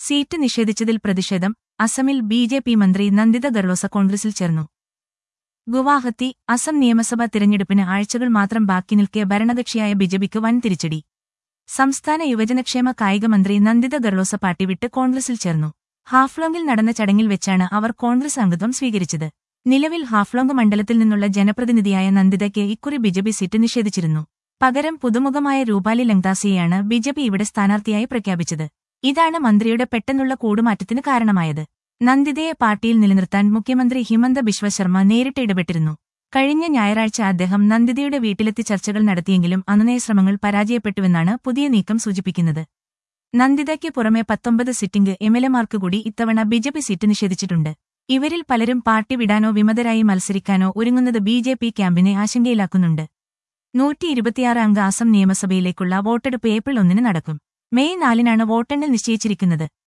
seat നിഷേധിച്ചതിൽ പ്രതിഷേധം അസമിൽ B J P മന്ത്രി നന്ദിത ഗർലോസ കോൺഗ്രസിൽ ചേർന്നു ഗുവാഹത്തി അസം നിയമസഭാ തിരഞ്ഞെടുപ്പിന് ആഴ്ചകൾ മാത്രം ബാക്കി നിൽക്കെ ഭരണകക്ഷിയായ ബിജെപിക്ക് വൻ തിരിച്ചടി സംസ്ഥാന യുവജനക്ഷേമ കായിക മന്ത്രി നന്ദിത ഗർലോസ പാർട്ടി വിട്ട് കോൺഗ്രസിൽ ചേർന്നു ഹാഫ്ലോങ്ങിൽ നടന്ന ചടങ്ങിൽ വെച്ചാണ് അവർ കോൺഗ്രസ് അംഗത്വം സ്വീകരിച്ചത് നിലവിൽ ഹാഫ്ലോങ് മണ്ഡലത്തിൽ നിന്നുള്ള ജനപ്രതിനിധിയായ നന്ദിതയ്ക്ക് ഇക്കുറി ബിജെപി സീറ്റ് നിഷേധിച്ചിരുന്നു പകരം പുതുമുഖമായ രൂപാലി ലങ്താസിയെയാണ് ബിജെപി ഇവിടെ സ്ഥാനാർത്ഥിയായി പ്രഖ്യാപിച്ചത് ഇതാണ് മന്ത്രിയുടെ പെട്ടെന്നുള്ള കൂടുമാറ്റത്തിന് കാരണമായത് നന്ദിതയെ പാർട്ടിയിൽ നിലനിർത്താൻ മുഖ്യമന്ത്രി ഹിമന്ത ബിശ്വ ശർമ്മ നേരിട്ട് ഇടപെട്ടിരുന്നു കഴിഞ്ഞ ഞായറാഴ്ച അദ്ദേഹം നന്ദിതയുടെ വീട്ടിലെത്തി ചർച്ചകൾ നടത്തിയെങ്കിലും അനുനയ ശ്രമങ്ങൾ പരാജയപ്പെട്ടുവെന്നാണ് പുതിയ നീക്കം സൂചിപ്പിക്കുന്നത് നന്ദിതയ്ക്ക് പുറമെ പത്തൊമ്പത് സിറ്റിംഗ് എംഎൽഎമാർക്ക് കൂടി ഇത്തവണ ബിജെപി സീറ്റ് നിഷേധിച്ചിട്ടുണ്ട് ഇവരിൽ പലരും പാർട്ടി വിടാനോ വിമതരായി മത്സരിക്കാനോ ഒരുങ്ങുന്നത് ബി ജെ പി ക്യാമ്പിനെ ആശങ്കയിലാക്കുന്നുണ്ട് നൂറ്റി ഇരുപത്തിയാറ് അംഗ അസം നിയമസഭയിലേക്കുള്ള വോട്ടെടുപ്പ് ഏപ്രിൽ ഒന്നിന് നടക്കും മെയ് നാലിനാണ് വോട്ടെണ്ണൽ നിശ്ചയിച്ചിരിക്കുന്നത്